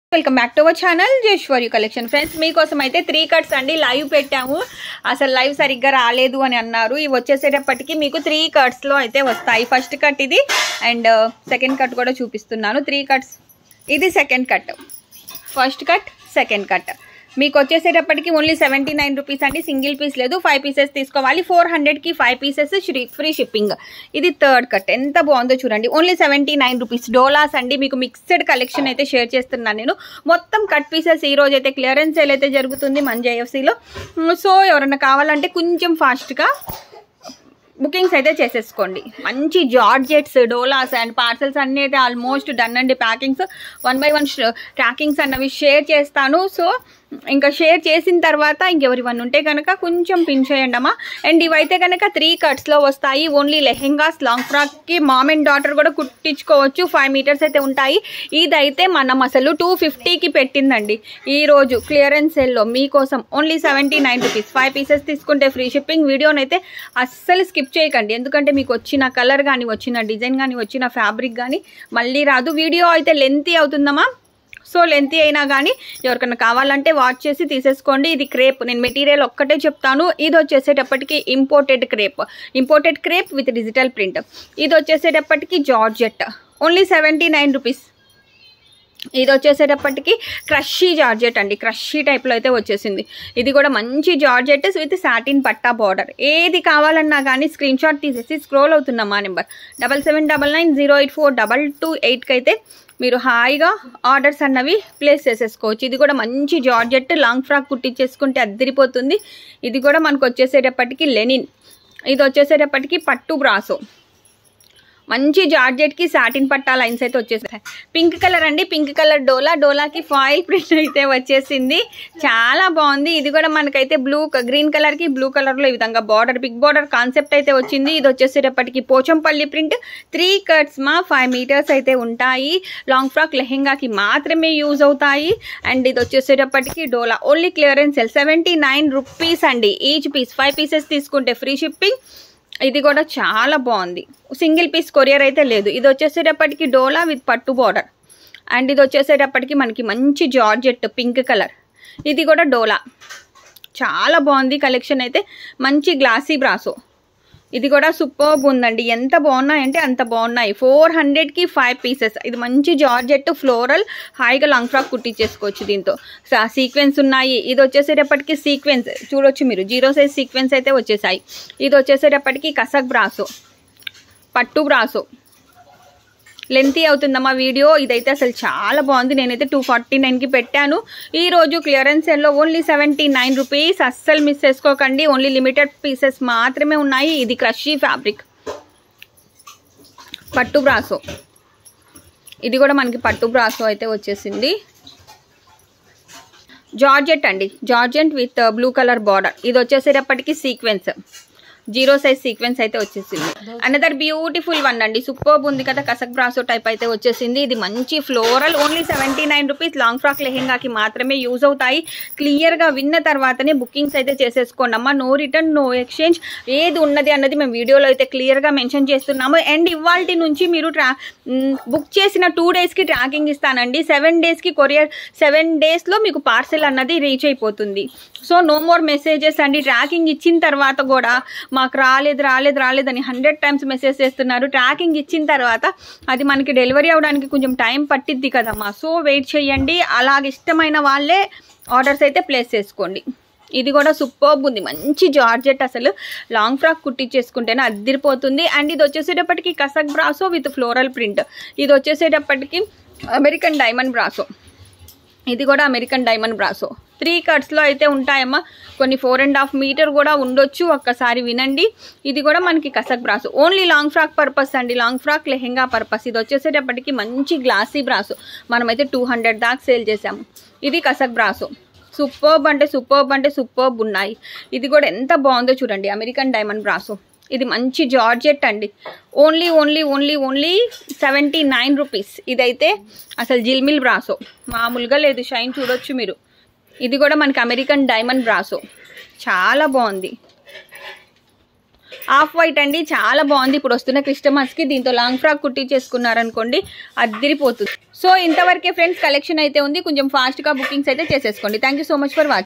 welcome back to our channel Jeshwari collection friends మీకోసం అయితే three cuts అండి లైవ్ పెట్టాము అసలు లైవ్ సరిగ్గా రాలేదు అని అన్నారు ఇవి వచ్చేసేటప్పటికి మీకు త్రీ కట్స్లో అయితే వస్తాయి ఫస్ట్ కట్ ఇది అండ్ సెకండ్ కట్ కూడా చూపిస్తున్నాను త్రీ కట్స్ ఇది second cut first cut second cut మీకు వచ్చేసేటప్పటికి ఓన్లీ సెవెంటీ నైన్ రూపీస్ అండి సింగిల్ పీస్ లేదు ఫైవ్ పీసెస్ తీసుకోవాలి ఫోర్ హండ్రెడ్కి ఫైవ్ పీసెస్ ఫ్రీ షిప్పింగ్ ఇది థర్డ్ కట్ ఎంత బాగుందో చూడండి only seventy nine rupees dolas అండి మీకు మిక్స్డ్ కలెక్షన్ అయితే షేర్ చేస్తున్నాను నేను మొత్తం కట్ పీసెస్ ఈ రోజు అయితే క్లియరెన్స్ సేల్ అయితే జరుగుతుంది మన జేఎఫ్సీలో సో ఎవరైనా కావాలంటే కొంచెం ఫాస్ట్గా బుకింగ్స్ అయితే చేసేసుకోండి మంచి జార్జెట్స్ డోలాస్ అండ్ పార్సల్స్ అన్నీ అయితే ఆల్మోస్ట్ డన్ అండి packings one by one trackings అన్నవి షేర్ చేస్తాను సో ఇంకా షేర్ చేసిన తర్వాత ఇంకెవరివన్నీ ఉంటే కనుక కొంచెం పిన్ చేయండి అమ్మా అండ్ ఇవైతే కనుక త్రీ కట్స్లో వస్తాయి ఓన్లీ లెహెంగాస్ లాంగ్ ఫ్రాక్కి మామ్ అండ్ డాటర్ కూడా కుట్టించుకోవచ్చు ఫైవ్ మీటర్స్ అయితే ఉంటాయి ఇదైతే మనం అసలు టూ ఫిఫ్టీకి పెట్టిందండి ఈ రోజు క్లియరెన్స్ సెల్లో మీకోసం only seventy nine rupees five pieces తీసుకుంటే ఫ్రీ షిప్పింగ్ వీడియోనైతే అస్సలు స్కిప్ చేయకండి ఎందుకంటే మీకు వచ్చిన కలర్ కానీ వచ్చిన డిజైన్ కానీ వచ్చిన ఫ్యాబ్రిక్ కానీ మళ్ళీ రాదు వీడియో అయితే లెంతీ అవుతుందమ్మా సో లెంతీ అయినా కానీ ఎవరికైనా కావాలంటే వాచ్ చేసి తీసేసుకోండి ఇది క్రేప్ నేను మెటీరియల్ ఒక్కటే చెప్తాను ఇది వచ్చేసేటప్పటికి imported crepe imported crepe with digital print ఇది వచ్చేసేటప్పటికి georgette only seventy nine rupees ఇది వచ్చేసేటప్పటికి క్రషీ జార్జెట్ అండి క్రషీ టైప్లో అయితే వచ్చేసింది ఇది కూడా మంచి జార్జెట్ విత్ సాటిన్ పట్టా బార్డర్ ఏది కావాలన్నా కానీ స్క్రీన్ షాట్ తీసేసి స్క్రోల్ అవుతున్నా మా number double seven double nine zero eight four double two ఎయిట్కి అయితే మీరు హాయిగా ఆర్డర్స్ అన్నవి ప్లేస్ చేసేసుకోవచ్చు ఇది కూడా మంచి జార్జెట్ లాంగ్ ఫ్రాక్ కుట్టించేసుకుంటే అద్దరిపోతుంది ఇది కూడా మనకు వచ్చేసేటప్పటికి లెనిన్ ఇది వచ్చేసేటప్పటికి పట్టు బ్రాసో మంచి జార్జెట్కి సాటిన్ పట్టా లైన్స్ అయితే వచ్చేసాయి పింక్ కలర్ అండి పింక్ కలర్ డోలా డోలాకి ఫాయిల్ ప్రింట్ అయితే వచ్చేసింది చాలా బాగుంది ఇది కూడా మనకైతే బ్లూ గ్రీన్ కలర్కి బ్లూ కలర్లో ఈ విధంగా బార్డర్ బిగ్ బార్డర్ కాన్సెప్ట్ అయితే వచ్చింది ఇది వచ్చేసేటప్పటికి పోచంపల్లి ప్రింట్ త్రీ కట్స్ మా ఫైవ్ మీటర్స్ అయితే ఉంటాయి లాంగ్ ఫ్రాక్ లెహెంగాకి మాత్రమే యూజ్ అవుతాయి అండ్ ఇది వచ్చేసేటప్పటికి dola only clearance sale seventy nine rupees అండి ఈచ్ పీస్ ఫైవ్ పీసెస్ తీసుకుంటే ఫ్రీ షిప్పింగ్ ఇది కూడా చాలా బాగుంది సింగిల్ పీస్ కొరియర్ అయితే లేదు ఇది వచ్చేసేటప్పటికి డోలా విత్ పట్టు బార్డర్ అండ్ ఇది వచ్చేసేటప్పటికి మనకి మంచి జార్జెట్ పింక్ కలర్ ఇది కూడా డోలా చాలా బాగుంది కలెక్షన్ అయితే మంచి గ్లాసీ బ్రాసో ఇది కూడా సూపర్బ్ ఉందండి ఎంత బాగున్నాయంటే అంత బాగున్నాయి ఫోర్ హండ్రెడ్కి ఫైవ్ పీసెస్ ఇది మంచి జార్జెట్ ఫ్లోరల్ హాయిగా లాంగ్ ఫ్రాక్ కుట్టించేసుకోవచ్చు దీంతో సీక్వెన్స్ ఉన్నాయి ఇది వచ్చేసేటప్పటికి సీక్వెన్స్ చూడొచ్చు మీరు జీరో సైజ్ సీక్వెన్స్ అయితే వచ్చేసాయి ఇది వచ్చేసేటప్పటికి కసక్ బ్రాసో పట్టు బ్రాసో లెంతీ అవుతుందమ్మా వీడియో ఇదైతే అసలు చాలా బాగుంది నేనైతే టూ ఫార్టీ నైన్కి పెట్టాను ఈ రోజు క్లియరెన్స్ సెల్లో ఓన్లీ సెవెంటీ నైన్ రూపీస్ అస్సలు మిస్ చేసుకోకండి ఓన్లీ లిమిటెడ్ పీసెస్ మాత్రమే ఉన్నాయి ఇది క్రషీ ఫ్యాబ్రిక్ పట్టు బ్రాసో ఇది కూడా మనకి పట్టు బ్రాసో అయితే వచ్చేసింది జార్జెట్ అండి georgette with blue colour border ఇది వచ్చేసేటప్పటికి సీక్వెన్స్ జీరో సైజ్ సీక్వెన్స్ అయితే వచ్చేసింది అనదర్ బ్యూటిఫుల్ వన్ అండి సూపర్బ్ ఉంది కదా కసక్ బ్రాసో టైప్ అయితే వచ్చేసింది ఇది మంచి floral only seventy nine rupees long frock లెహెంగాకి మాత్రమే యూజ్ అవుతాయి క్లియర్గా విన్న తర్వాతనే బుకింగ్స్ అయితే చేసేసుకోండి అమ్మా నో రిటర్న్ నో ఎక్స్చేంజ్ ఏది ఉన్నది అన్నది మేము వీడియోలో అయితే క్లియర్గా మెన్షన్ చేస్తున్నాము అండ్ ఇవాళ నుంచి మీరు ట్రా బుక్ చేసిన టూ డేస్కి ట్రాకింగ్ ఇస్తానండి సెవెన్ డేస్కి కొరియర్ సెవెన్ డేస్లో మీకు పార్సెల్ అన్నది రీచ్ అయిపోతుంది సో నో మోర్ మెసేజెస్ అండి ట్రాకింగ్ ఇచ్చిన తర్వాత కూడా మాకు రాలేదు రాలేదు రాలేదని హండ్రెడ్ టైమ్స్ మెసేజ్ చేస్తున్నారు ట్రాకింగ్ ఇచ్చిన తర్వాత అది మనకి డెలివరీ అవ్వడానికి కొంచెం టైం పట్టిద్ది కదమ్మా సో వెయిట్ చేయండి అలాగ ఇష్టమైన వాళ్ళే ఆర్డర్స్ అయితే ప్లేస్ చేసుకోండి ఇది కూడా సూపర్బ్ ఉంది మంచి జార్జెట్ అసలు లాంగ్ ఫ్రాక్ కుట్టించేసుకుంటేనే అద్దరిపోతుంది అండ్ ఇది వచ్చేసేటప్పటికి కసక్ బ్రాసో విత్ ఫ్లోరల్ ప్రింట్ ఇది వచ్చేసేటప్పటికి అమెరికన్ డైమండ్ బ్రాసో ఇది కూడా అమెరికన్ డైమండ్ బ్రాసో త్రీ కట్స్లో అయితే ఉంటాయమ్మా కొన్ని ఫోర్ అండ్ హాఫ్ మీటర్ కూడా ఉండొచ్చు ఒక్కసారి వినండి ఇది కూడా మనకి కసక్ brasso only long frock purpose అండి లాంగ్ ఫ్రాక్ లెహెంగా పర్పస్ ఇది వచ్చేసేటప్పటికి మంచి గ్లాసీ బ్రాసు మనమైతే టూ హండ్రెడ్ దాకా సేల్ చేసాము ఇది కసక్ బ్రాసు సూపర్బ్ అంటే సూపర్బ్ అంటే సూపర్బ్ ఉన్నాయి ఇది కూడా ఎంత బాగుందో చూడండి అమెరికన్ డైమండ్ బ్రాసో ఇది మంచి జార్జెట్ అండి only only only only seventy nine rupees ఇదైతే అసలు జిల్మిల్ బ్రాసో మామూలుగా లేదు షైన్ చూడొచ్చు మీరు ఇది కూడా మనకి అమెరికన్ డైమండ్ బ్రాసో చాలా బాగుంది ఆఫ్ వైట్ అండి చాలా బాగుంది ఇప్పుడు వస్తున్న క్రిస్టమస్కి దీంతో లాంగ్ ఫ్రాక్ కుట్టించేసుకున్నారనుకోండి అద్దరిపోతుంది సో ఇంతవరకే ఫ్రెండ్స్ కలెక్షన్ అయితే ఉంది కొంచెం ఫాస్ట్గా బుకింగ్స్ అయితే చేసేసుకోండి thank you so much for watching